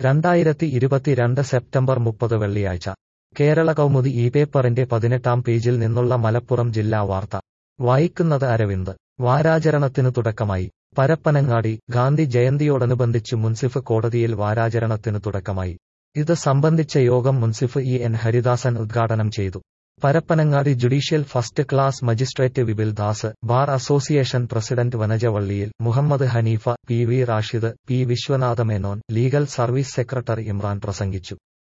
രണ്ടായിരത്തി ഇരുപത്തിരണ്ട് സെപ്റ്റംബർ മുപ്പത് വെള്ളിയാഴ്ച കേരള കൗമുദി ഈ പേപ്പറിന്റെ പതിനെട്ടാം പേജിൽ നിന്നുള്ള മലപ്പുറം ജില്ലാ വാർത്ത വായിക്കുന്നത് അരവിന്ദ് വാരാചരണത്തിനു തുടക്കമായി പരപ്പനങ്ങാടി ഗാന്ധി ജയന്തിയോടനുബന്ധിച്ച് മുൻസിഫ് കോടതിയിൽ വാരാചരണത്തിനു തുടക്കമായി ഇത് സംബന്ധിച്ച യോഗം മുൻസിഫ് ഇ എൻ ഹരിദാസൻ ഉദ്ഘാടനം ചെയ്തു Parappanangadi judicial first class magistrate Vipil Das bar association president Vanaja Valliyil Muhammad Hanifa P V Rashid P Viswanatha Menon legal service secretary Imran പ്രസംഗിച്ചു